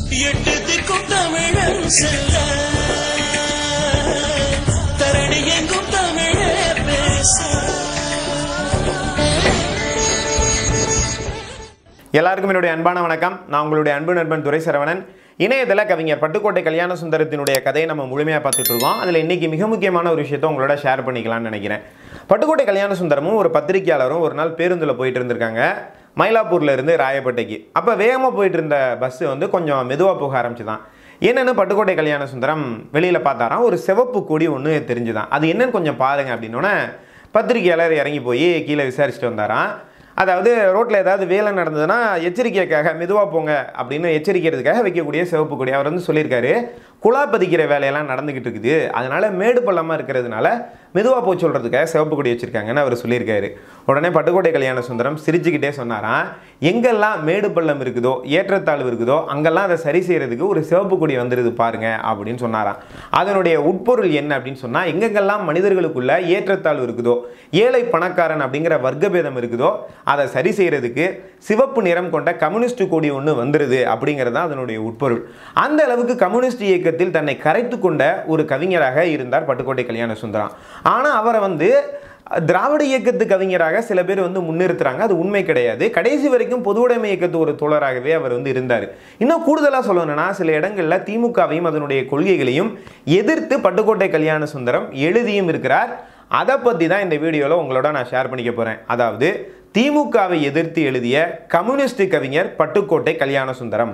எட்டு திக்கும் தமிழன் செல்ல தரணி எங்கும் தமிழே பேச எல்லாருக்கும் என்னுடைய அன்பான வணக்கம் நான் உங்களுடைய அன்பு நண்பன் துரை சரவணன் இணையதள கவிஞர் பட்டுக்கோட்டை கல்யாண சுந்தரத்தினுடைய கதையை நம்ம முழுமையாக பார்த்துட்டு இருக்கோம் அதில் இன்னைக்கு மிக முக்கியமான ஒரு விஷயத்தை உங்களோட ஷேர் பண்ணிக்கலாம்னு நினைக்கிறேன் பட்டுக்கோட்டை கல்யாண சுந்தரமும் ஒரு பத்திரிக்கையாளரும் ஒரு நாள் பேருந்தில் போயிட்டு இருந்திருக்காங்க மயிலாப்பூர்ல இருந்து ராயப்பேட்டைக்கு அப்போ வேகமாக போயிட்டு இருந்த பஸ் வந்து கொஞ்சம் மெதுவாக போக ஆரம்பிச்சுதான் என்னன்னு பட்டுக்கோட்டை கல்யாண சுந்தரம் வெளியில் பார்த்தாராம் ஒரு சிவப்பு கொடி ஒன்று தெரிஞ்சுதான் அது என்னன்னு கொஞ்சம் பாருங்க அப்படின்னோடனே பத்திரிக்கையாளர் இறங்கி போய் கீழே விசாரிச்சுட்டு வந்தாராம் அதாவது ரோட்டில் ஏதாவது வேலை நடந்ததுன்னா எச்சரிக்கைக்காக மெதுவாக போங்க அப்படின்னு எச்சரிக்கிறதுக்காக வைக்கக்கூடிய சிவப்பு கொடி அவர் வந்து சொல்லியிருக்காரு குழா பதிக்கிற வேலையெல்லாம் நடந்துக்கிட்டு இருக்குது அதனால மேடு பள்ளமாக இருக்கிறதுனால மெதுவாக போய் சொல்கிறதுக்காக சிவப்பு கொடி வச்சுருக்காங்கன்னு அவர் சொல்லியிருக்காரு உடனே பட்டுக்கோட்டை கல்யாண சுந்தரம் சிரிச்சுக்கிட்டே சொன்னாராம் எங்கெல்லாம் மேடு பள்ளம் இருக்குதோ ஏற்றத்தாழ்வு இருக்குதோ அங்கெல்லாம் அதை சரி செய்கிறதுக்கு ஒரு சிவப்பு கொடி வந்துடுது பாருங்க அப்படின்னு சொன்னாராம் அதனுடைய உட்பொருள் என்ன அப்படின்னு சொன்னால் எங்கெங்கெல்லாம் மனிதர்களுக்குள்ள ஏற்றத்தாழ்வு இருக்குதோ ஏழை பணக்காரன் அப்படிங்கிற வர்க்கபேதம் இருக்குதோ அதை சரி செய்கிறதுக்கு சிவப்பு நிறம் கொண்ட கம்யூனிஸ்ட் கொடி ஒன்று வந்துடுது அப்படிங்கிறது தான் அதனுடைய உட்பொருள் அந்த அளவுக்கு கம்யூனிஸ்ட் இயக்கத்தில் தன்னை கரைத்து கொண்ட ஒரு கவிஞராக இருந்தார் பட்டுக்கோட்டை கல்யாண சுந்தரம் ஆனால் அவரை வந்து திராவிட இயக்கத்து கவிஞராக சில பேர் வந்து முன்னிறுத்துறாங்க அது உண்மை கிடையாது கடைசி வரைக்கும் பொதுவுடைமை இயக்கத்து ஒரு தோழராகவே அவர் வந்து இருந்தார் இன்னும் கூடுதலாக சொல்லணும்னா சில இடங்களில் திமுகவையும் அதனுடைய கொள்கைகளையும் எதிர்த்து பட்டுக்கோட்டை கல்யாண சுந்தரம் எழுதியும் இருக்கிறார் அதை பற்றி தான் இந்த வீடியோவில் உங்களோட நான் ஷேர் பண்ணிக்க போகிறேன் அதாவது திமுகவை எதிர்த்து எழுதிய கம்யூனிஸ்ட் கவிஞர் பட்டுக்கோட்டை கல்யாண சுந்தரம்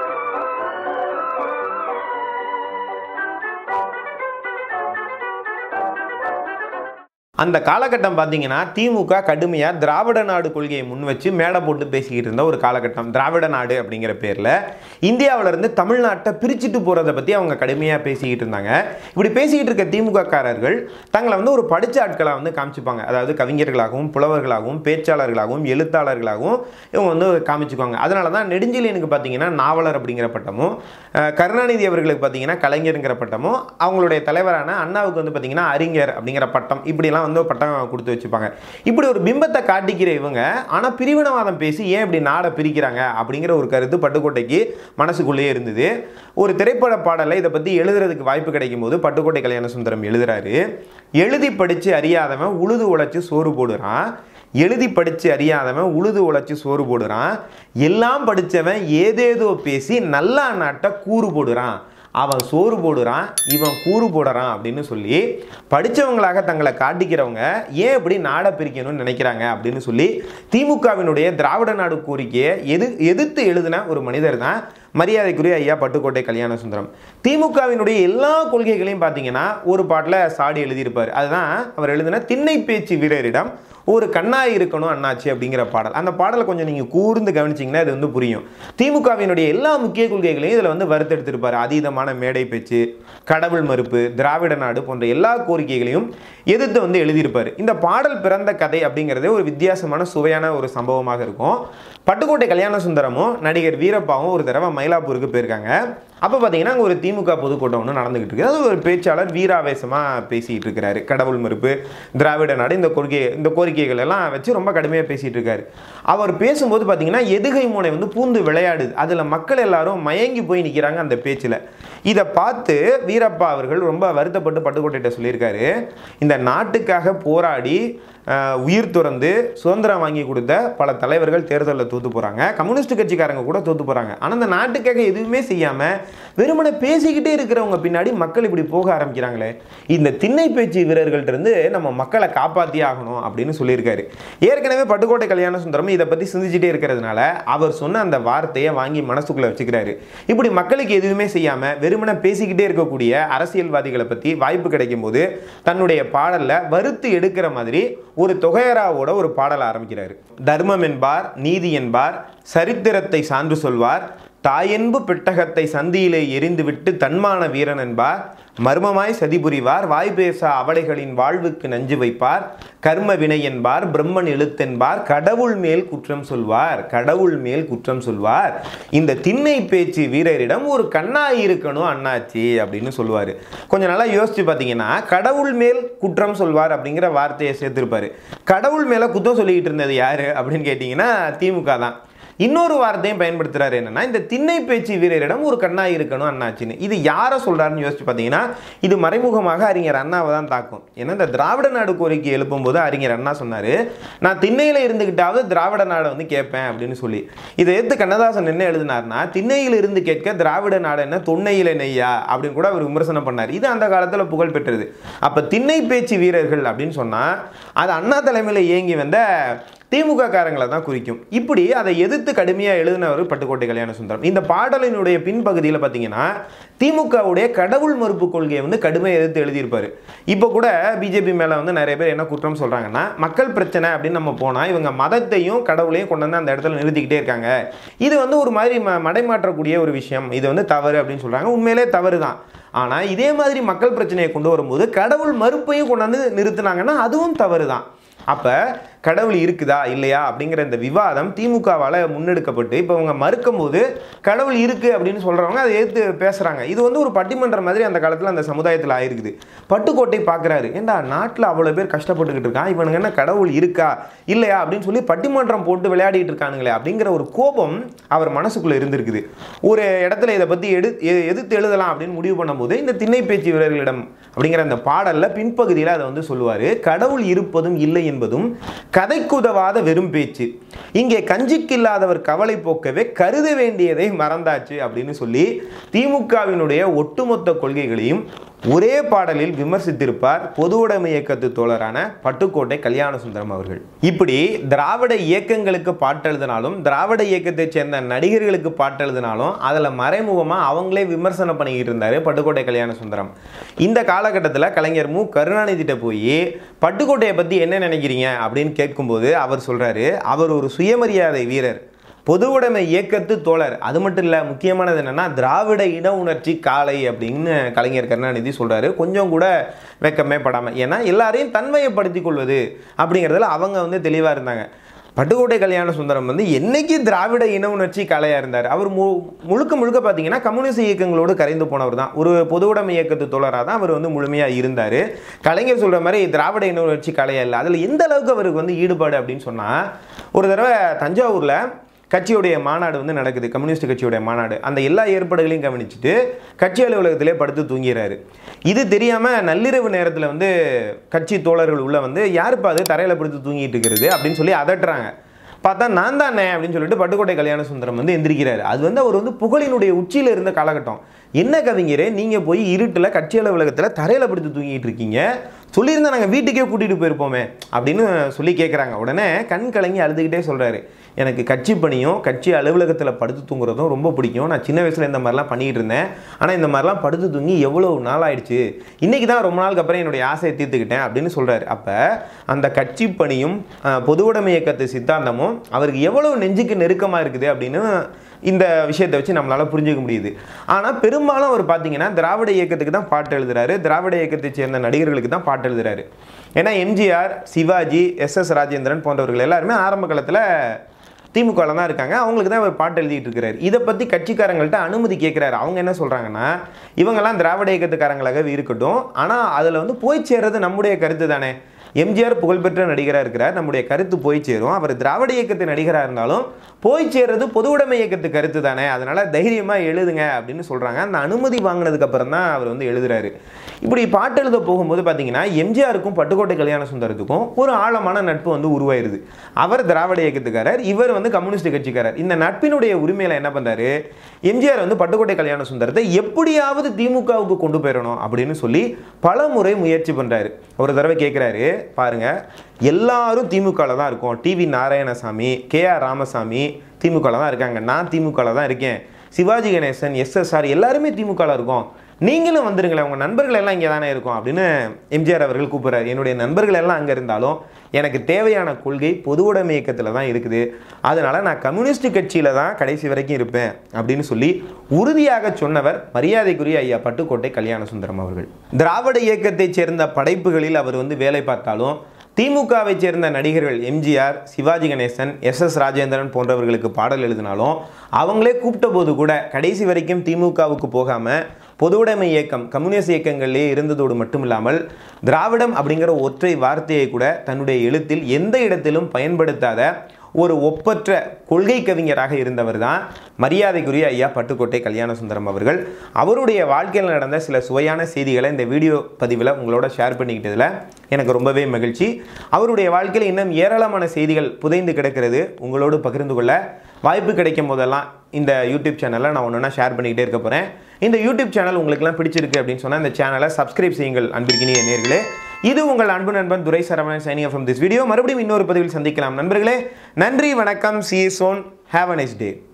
அந்த காலகட்டம் பார்த்தீங்கன்னா திமுக கடுமையாக திராவிட நாடு கொள்கையை முன் வச்சு மேடை போட்டு பேசிக்கிட்டு இருந்த ஒரு காலகட்டம் திராவிட நாடு அப்படிங்கிற பேரில் இந்தியாவிலேருந்து தமிழ்நாட்டை பிரிச்சுட்டு போகிறத பற்றி அவங்க கடுமையாக பேசிக்கிட்டு இருந்தாங்க இப்படி பேசிக்கிட்டு இருக்க திமுக காரர்கள் தங்களை வந்து ஒரு படித்த ஆட்களாக வந்து காமிச்சுப்பாங்க அதாவது கவிஞர்களாகவும் புலவர்களாகவும் பேச்சாளர்களாகவும் எழுத்தாளர்களாகவும் இவங்க வந்து காமிச்சுக்குவாங்க அதனால தான் நெடுஞ்செழியனுக்கு பார்த்தீங்கன்னா நாவலர் அப்படிங்கிற பட்டமும் அஹ், கருணாநிதி அவர்களுக்கு பார்த்தீங்கன்னா கலைஞருங்கிற பட்டமும் அவங்களுடைய தலைவரான அண்ணாவுக்கு வந்து பார்த்தீங்கன்னா அறிஞர் அப்படிங்கிற பட்டம் இப்படிலாம் வந்து ஒரு பட்டம் கொடுத்து வச்சுப்பாங்க இப்படி ஒரு பிம்பத்தை காட்டிக்கிற இவங்க ஆனால் பிரிவினவாதம் பேசி ஏன் இப்படி நாடை பிரிக்கிறாங்க அப்படிங்கிற ஒரு கருத்து பட்டுக்கோட்டைக்கு மனசுக்குள்ளேயே இருந்தது ஒரு திரைப்பட பாடலை இதை பற்றி எழுதுறதுக்கு வாய்ப்பு கிடைக்கும் போது பட்டுக்கோட்டை கல்யாண சுந்தரம் எழுதுறாரு எழுதி படித்து அறியாதவன் உழுது உழைச்சி சோறு போடுறான் எழுதி படித்து அறியாதவன் உழுது உழைச்சி சோறு போடுறான் எல்லாம் படித்தவன் ஏதேதோ பேசி நல்லா நாட்டை கூறு போடுறான் அவன் சோறு போடுறான் இவன் கூறு போடுறான் அப்படின்னு சொல்லி படித்தவங்களாக தங்களை காட்டிக்கிறவங்க ஏன் இப்படி நாடை பிரிக்கணும்னு நினைக்கிறாங்க அப்படின்னு சொல்லி திமுகவினுடைய திராவிட நாடு கோரிக்கையை எது எதிர்த்து எழுதின ஒரு மனிதர் தான் மரியாதைக்குரிய ஐயா பட்டுக்கோட்டை கல்யாண சுந்தரம் திமுகவினுடைய எல்லா கொள்கைகளையும் பார்த்தீங்கன்னா ஒரு பாட்டில் சாடி எழுதியிருப்பார் அதுதான் அவர் எழுதின திண்ணை பேச்சு வீரரிடம் ஒரு கண்ணாய் இருக்கணும் அண்ணாச்சி அப்படிங்கிற பாடல் அந்த பாடலை கொஞ்சம் நீங்கள் கூர்ந்து கவனிச்சிங்கன்னா இது வந்து புரியும் திமுகவினுடைய எல்லா முக்கிய கொள்கைகளையும் இதில் வந்து வறுத்தெடுத்திருப்பார் அதீதமான மேடை பேச்சு கடவுள் மறுப்பு திராவிட நாடு போன்ற எல்லா கோரிக்கைகளையும் எதிர்த்து வந்து எழுதியிருப்பார் இந்த பாடல் பிறந்த கதை அப்படிங்கிறதே ஒரு வித்தியாசமான சுவையான ஒரு சம்பவமாக இருக்கும் பட்டுக்கோட்டை கல்யாண சுந்தரமும் நடிகர் வீரப்பாவும் ஒரு தடவை மயிலாப்பூருக்கு போயிருக்காங்க அப்போ பார்த்தீங்கன்னா அங்கே ஒரு திமுக பொதுக்கூட்டம் ஒன்று நடந்துகிட்டு இருக்கு அது ஒரு பேச்சாளர் வீராவேசமாக பேசிகிட்டு இருக்கிறாரு கடவுள் மறுப்பு திராவிட நாடு இந்த கொள்கை இந்த கோரிக்கைகள் எல்லாம் வச்சு ரொம்ப கடுமையாக பேசிகிட்டு இருக்காரு அவர் பேசும்போது பார்த்தீங்கன்னா எதுகை மூனை வந்து பூந்து விளையாடுது அதில் மக்கள் எல்லாரும் மயங்கி போய் நிற்கிறாங்க அந்த பேச்சில் இதை பார்த்து வீரப்பா அவர்கள் ரொம்ப வருத்தப்பட்டு பட்டுக்கோட்டையிட்ட சொல்லியிருக்காரு இந்த நாட்டுக்காக போராடி அஹ், உயிர் துறந்து சுதந்திரம் வாங்கி கொடுத்த பல தலைவர்கள் தேர்தலில் தோத்து போகிறாங்க கம்யூனிஸ்ட் கட்சிக்காரங்க கூட தோத்து போகிறாங்க ஆனால் அந்த நாட்டுக்காக எதுவுமே செய்யாமல் வெறுமனை பேசிக்கிட்டே இருக்கிறவங்க பின்னாடி மக்கள் இப்படி போக ஆரம்பிக்கிறாங்களே இந்த திண்ணை பேச்சு வீரர்கள்ட்ட இருந்து நம்ம மக்களை காப்பாற்றியே ஆகணும் அப்படின்னு சொல்லியிருக்காரு ஏற்கனவே பட்டுக்கோட்டை கல்யாண சுந்தரம் இதை பற்றி சிந்திச்சுட்டே இருக்கிறதுனால அவர் சொன்ன அந்த வார்த்தையை வாங்கி மனசுக்குள்ளே வச்சுக்கிறாரு இப்படி மக்களுக்கு எதுவுமே செய்யாமல் வெறுமனை பேசிக்கிட்டே இருக்கக்கூடிய அரசியல்வாதிகளை பற்றி வாய்ப்பு கிடைக்கும் போது தன்னுடைய பாடலில் வறுத்து எடுக்கிற மாதிரி ஒரு தொகையராவோட ஒரு பாடல் ஆரம்பிக்கிறாரு தர்மம் என்பார் நீதி என்பார் சரித்திரத்தை சான்று சொல்வார் தாயன்பு பெட்டகத்தை சந்தியிலே எரிந்துவிட்டு தன்மான வீரன் என்பார் மர்மமாய் சதி புரிவார் வாய் பேச அவளைகளின் வாழ்வுக்கு நஞ்சு வைப்பார் கர்ம வினை என்பார் பிரம்மன் எழுத்தென்பார் கடவுள் மேல் குற்றம் சொல்வார் கடவுள் மேல் குற்றம் சொல்வார் இந்த திண்ணை பேச்சு வீரரிடம் ஒரு கண்ணாய் இருக்கணும் அண்ணாச்சி அப்படின்னு சொல்லுவார் கொஞ்சம் நல்லா யோசிச்சு பார்த்தீங்கன்னா கடவுள் மேல் குற்றம் சொல்வார் அப்படிங்கிற வார்த்தையை சேர்த்திருப்பாரு கடவுள் மேலே குற்றம் சொல்லிக்கிட்டு இருந்தது யாரு அப்படின்னு கேட்டிங்கன்னா திமுக தான் இன்னொரு வார்த்தையும் பயன்படுத்துறாரு என்னன்னா இந்த திண்ணை பேச்சு வீரரிடம் ஒரு கண்ணாய் இருக்கணும் அண்ணாச்சின்னு இது யாரை சொல்றாருன்னு யோசிச்சு பார்த்தீங்கன்னா இது மறைமுகமாக அறிஞர் அண்ணாவை தான் தாக்கும் ஏன்னா இந்த திராவிட நாடு கோரிக்கை எழுப்பும்போது அறிஞர் அண்ணா சொன்னாரு நான் திண்ணையில இருந்துகிட்டாவது திராவிட நாடை வந்து கேட்பேன் அப்படின்னு சொல்லி இதை எடுத்து கண்ணதாசன் என்ன எழுதினார்னா திண்ணையில் இருந்து கேட்க திராவிட நாடு என்ன தொன்னையில நெய்யா அப்படின்னு கூட அவர் விமர்சனம் பண்ணார் இது அந்த காலத்துல புகழ் பெற்றது அப்ப திண்ணை பேச்சு வீரர்கள் அப்படின்னு சொன்னா அது அண்ணா தலைமையில் இயங்கி வந்த திமுக காரங்களை தான் குறிக்கும் இப்படி அதை எதிர்த்து கடுமையாக எழுதினவர் பட்டுக்கோட்டை கல்யாண சுந்தரம் இந்த பாடலினுடைய பின்பகுதியில் பார்த்தீங்கன்னா திமுகவுடைய கடவுள் மறுப்பு கொள்கையை வந்து கடுமையாக எதிர்த்து எழுதியிருப்பாரு இப்போ கூட பிஜேபி மேலே வந்து நிறைய பேர் என்ன குற்றம் சொல்கிறாங்கன்னா மக்கள் பிரச்சனை அப்படின்னு நம்ம போனால் இவங்க மதத்தையும் கடவுளையும் கொண்டு வந்து அந்த இடத்துல நிறுத்திக்கிட்டே இருக்காங்க இது வந்து ஒரு மாதிரி ம மடைமாற்றக்கூடிய ஒரு விஷயம் இது வந்து தவறு அப்படின்னு சொல்கிறாங்க உண்மையிலே தவறு தான் ஆனால் இதே மாதிரி மக்கள் பிரச்சனையை கொண்டு வரும்போது கடவுள் மறுப்பையும் கொண்டாந்து நிறுத்தினாங்கன்னா அதுவும் தவறு தான் அப்போ கடவுள் இருக்குதா இல்லையா அப்படிங்கிற இந்த விவாதம் திமுகவால் முன்னெடுக்கப்பட்டு இப்போ அவங்க மறுக்கும் போது கடவுள் இருக்கு அப்படின்னு சொல்கிறவங்க அதை எதிர்த்து பேசுகிறாங்க இது வந்து ஒரு பட்டிமன்றம் மாதிரி அந்த காலத்தில் அந்த சமுதாயத்தில் ஆயிருக்குது பட்டுக்கோட்டை பார்க்குறாரு ஏண்டா நாட்டில் அவ்வளோ பேர் கஷ்டப்பட்டுக்கிட்டு இருக்கான் இவனுங்க என்ன கடவுள் இருக்கா இல்லையா அப்படின்னு சொல்லி பட்டிமன்றம் போட்டு விளையாடிட்டு இருக்கானுங்களே அப்படிங்கிற ஒரு கோபம் அவர் மனசுக்குள்ளே இருந்திருக்குது ஒரு இடத்துல இதை பற்றி எடு எ- எதிர்த்து எழுதலாம் அப்படின்னு முடிவு பண்ணும்போது இந்த திண்ணை பேச்சு வீரர்களிடம் அப்படிங்கிற அந்த பாடலில் பின்பகுதியில் அதை வந்து சொல்லுவார் கடவுள் இருப்பதும் இல்லை என்பதும் கதைக்குதவாத வெறும் பேச்சு இங்கே கஞ்சிக்கில்லாதவர் கவலை போக்கவே கருத வேண்டியதை மறந்தாச்சு அப்படின்னு சொல்லி திமுகவினுடைய ஒட்டுமொத்த கொள்கைகளையும் ஒரே பாடலில் விமர்சித்திருப்பார் பொது உடைமை இயக்கத்து தோழரான பட்டுக்கோட்டை கல்யாண சுந்தரம் அவர்கள் இப்படி திராவிட இயக்கங்களுக்கு பாட்டெழுதினாலும் திராவிட இயக்கத்தைச் சேர்ந்த நடிகர்களுக்கு பாட்டெழுதினாலும் அதில் மறைமுகமாக அவங்களே விமர்சனம் பண்ணிக்கிட்டு இருந்தார் பட்டுக்கோட்டை கல்யாண சுந்தரம் இந்த காலகட்டத்தில் கலைஞர் மு கருணாநிதிட்ட போய் பட்டுக்கோட்டையை பற்றி என்ன நினைக்கிறீங்க அப்படின்னு கேட்கும்போது அவர் சொல்கிறாரு அவர் ஒரு சுயமரியாதை வீரர் பொது உடைமை இயக்கத்து தோழர் அது மட்டும் இல்லை முக்கியமானது என்னன்னா திராவிட இன உணர்ச்சி காலை அப்படின்னு கலைஞர் கருணாநிதி சொல்றாரு கொஞ்சம் கூட வெக்கமே படாமல் ஏன்னா எல்லாரையும் தன்மையப்படுத்திக் கொள்வது அப்படிங்கிறதுல அவங்க வந்து தெளிவாக இருந்தாங்க பட்டுக்கோட்டை கல்யாண சுந்தரம் வந்து என்னைக்கு திராவிட இன உணர்ச்சி கலையாக இருந்தார் அவர் மு முழுக்க முழுக்க பார்த்தீங்கன்னா கம்யூனிஸ்ட் இயக்கங்களோடு கரைந்து போனவர் தான் ஒரு பொது உடைமை இயக்கத்து தோழராக தான் அவர் வந்து முழுமையாக இருந்தார் கலைஞர் சொல்கிற மாதிரி திராவிட இன உணர்ச்சி கலையா இல்லை அதில் எந்த அளவுக்கு அவருக்கு வந்து ஈடுபாடு அப்படின்னு சொன்னால் ஒரு தடவை தஞ்சாவூரில் கட்சியுடைய மாநாடு வந்து நடக்குது கம்யூனிஸ்ட் கட்சியுடைய மாநாடு அந்த எல்லா ஏற்பாடுகளையும் கவனிச்சுட்டு கட்சி அலுவலகத்திலே படுத்து தூங்கிறாரு இது தெரியாமல் நள்ளிரவு நேரத்தில் வந்து கட்சி தோழர்கள் உள்ள வந்து யாருப்பா அது தரையில் படுத்து தூங்கிட்டு இருக்கிறது அப்படின்னு சொல்லி அதட்டுறாங்க பார்த்தா நான் தானே அப்படின்னு சொல்லிட்டு பட்டுக்கோட்டை கல்யாண சுந்தரம் வந்து எந்திரிக்கிறாரு அது வந்து அவர் வந்து புகழினுடைய உச்சியில் இருந்த காலகட்டம் என்ன கவிஞரே நீங்கள் போய் இருட்டில் கட்சி அலுவலகத்தில் தரையில் படுத்து தூங்கிட்டு இருக்கீங்க சொல்லியிருந்தா நாங்கள் வீட்டுக்கே கூட்டிகிட்டு போயிருப்போமே அப்படின்னு சொல்லி கேட்குறாங்க உடனே கண் கலங்கி அழுதுகிட்டே சொல்கிறாரு எனக்கு கட்சி பணியும் கட்சி அலுவலகத்தில் படுத்து தூங்குறதும் ரொம்ப பிடிக்கும் நான் சின்ன வயசில் இந்த மாதிரிலாம் பண்ணிகிட்டு இருந்தேன் ஆனால் இந்த மாதிரிலாம் படுத்து தூங்கி எவ்வளோ நாள் ஆயிடுச்சு இன்றைக்கி தான் ரொம்ப நாளுக்கு அப்புறம் என்னுடைய ஆசையை தீர்த்துக்கிட்டேன் அப்படின்னு சொல்கிறாரு அப்போ அந்த கட்சி பணியும் அஹ், பொது உடைமை இயக்கத்து சித்தாந்தமும் அவருக்கு எவ்வளோ நெஞ்சுக்கு நெருக்கமாக இருக்குது அப்படின்னு இந்த விஷயத்தை வச்சு நம்மளால் புரிஞ்சுக்க முடியுது ஆனால் பெரும்பாலும் அவர் பார்த்தீங்கன்னா திராவிட இயக்கத்துக்கு தான் பாட்டு எழுதுறாரு திராவிட இயக்கத்தை சேர்ந்த நடிகர்களுக்கு தான் பாட்டு எழுதுறாரு ஏன்னா எம்ஜிஆர் சிவாஜி எஸ் எஸ் ராஜேந்திரன் போன்றவர்கள் எல்லாருமே ஆரம்ப காலத்தில் திமுகவில் தான் இருக்காங்க அவங்களுக்கு தான் இவர் பாட்டு எழுதிட்டு இருக்கிறாரு இதை பற்றி கட்சிக்காரங்கள்ட்ட அனுமதி கேட்குறாரு அவங்க என்ன சொல்கிறாங்கன்னா இவங்கெல்லாம் திராவிட இயக்கத்துக்காரங்களாகவே இருக்கட்டும் ஆனால் அதில் வந்து போய் சேர்றது நம்முடைய கருத்து தானே எம்ஜிஆர் புகழ்பெற்ற நடிகராக இருக்கிறார் நம்முடைய கருத்து போய் சேரும் அவர் திராவிட இயக்கத்து நடிகராக இருந்தாலும் போய் சேர்றது பொது உடைமை இயக்கத்து கருத்து தானே அதனால தைரியமாக எழுதுங்க அப்படின்னு சொல்கிறாங்க அந்த அனுமதி வாங்கினதுக்கு அப்புறம் தான் அவர் வந்து எழுதுறாரு இப்படி பாட்டு எழுத போகும்போது பார்த்தீங்கன்னா எம்ஜிஆருக்கும் பட்டுக்கோட்டை கல்யாண சுந்தரத்துக்கும் ஒரு ஆழமான நட்பு வந்து உருவாயிருது அவர் திராவிட இயக்கத்துக்காரர் இவர் வந்து கம்யூனிஸ்ட் கட்சிக்காரர் இந்த நட்பினுடைய உரிமையில என்ன பண்றாரு எம்ஜிஆர் வந்து பட்டுக்கோட்டை கல்யாண சுந்தரத்தை எப்படியாவது திமுகவுக்கு கொண்டு போயிடணும் அப்படின்னு சொல்லி பல முறை முயற்சி பண்றாரு ஒரு தடவை கேட்குறாரு பாருங்க எல்லாரும் திமுகவில் தான் இருக்கோம் TV Narayanasamy K R Ramasamy திமுகவில் தான் இருக்காங்க நான் திமுகவில் தான் இருக்கேன் சிவாஜி கணேசன் எஸ்எஸ்ஆர் எல்லாருமே திமுகவில் இருக்கோம் நீங்களும் வந்துருங்களேன் உங்கள் நண்பர்கள் எல்லாம் இங்கே தானே இருக்கும் அப்படின்னு எம்ஜிஆர் அவர்கள் கூப்பிட்றாரு என்னுடைய நண்பர்கள் எல்லாம் அங்கே இருந்தாலும் எனக்கு தேவையான கொள்கை பொது உடைமை இயக்கத்தில் தான் இருக்குது அதனால் நான் கம்யூனிஸ்ட் கட்சியில் தான் கடைசி வரைக்கும் இருப்பேன் அப்படின்னு சொல்லி உறுதியாக சொன்னவர் மரியாதைக்குரிய ஐயா பட்டுக்கோட்டை கல்யாண சுந்தரம் அவர்கள் திராவிட இயக்கத்தைச் சேர்ந்த படைப்புகளில் அவர் வந்து வேலை பார்த்தாலும் திமுகவை சேர்ந்த நடிகர்கள் எம்ஜிஆர் சிவாஜி கணேசன் எஸ் எஸ் ராஜேந்திரன் போன்றவர்களுக்கு பாடல் எழுதினாலும் அவங்களே கூப்பிட்ட போது கூட கடைசி வரைக்கும் திமுகவுக்கு போகாமல் பொதுவுடைமை இயக்கம் கம்யூனிஸ்ட் இயக்கங்களிலே இருந்ததோடு மட்டும் இல்லாமல் திராவிடம் அப்படிங்கிற ஒற்றை வார்த்தையை கூட தன்னுடைய எழுத்தில் எந்த இடத்திலும் பயன்படுத்தாத ஒரு ஒப்பற்ற கொள்கை கவிஞராக இருந்தவர் தான் மரியாதைக்குரிய ஐயா பட்டுக்கோட்டை கல்யாண சுந்தரம் அவர்கள் அவருடைய வாழ்க்கையில் நடந்த சில சுவையான செய்திகளை இந்த வீடியோ பதிவில் உங்களோட ஷேர் பண்ணிக்கிட்டதில் எனக்கு ரொம்பவே மகிழ்ச்சி அவருடைய வாழ்க்கையில் இன்னும் ஏராளமான செய்திகள் புதைந்து கிடக்கிறது உங்களோடு பகிர்ந்து கொள்ள வாய்ப்பு கிடைக்கும் போதெல்லாம் இந்த யூடியூப் சேனலை நான் ஒன்று ஷேர் பண்ணிக்கிட்டே இருக்க போகிறேன் இந்த யூடியூப் சேனல் உங்களுக்குலாம் பிடிச்சிருக்கு அப்படின்னு சொன்னால் இந்த சேனலை சப்ஸ்கிரைப் செய்யுங்கள் அன்பிற்கினிய நேர்களே இது உங்கள் அன்பு நண்பன் Durai Saravanan signing from this video மறுபடியும் இன்னொரு பதிவில் சந்திக்கலாம் நண்பர்களே நன்றி வணக்கம் see soon have a nice day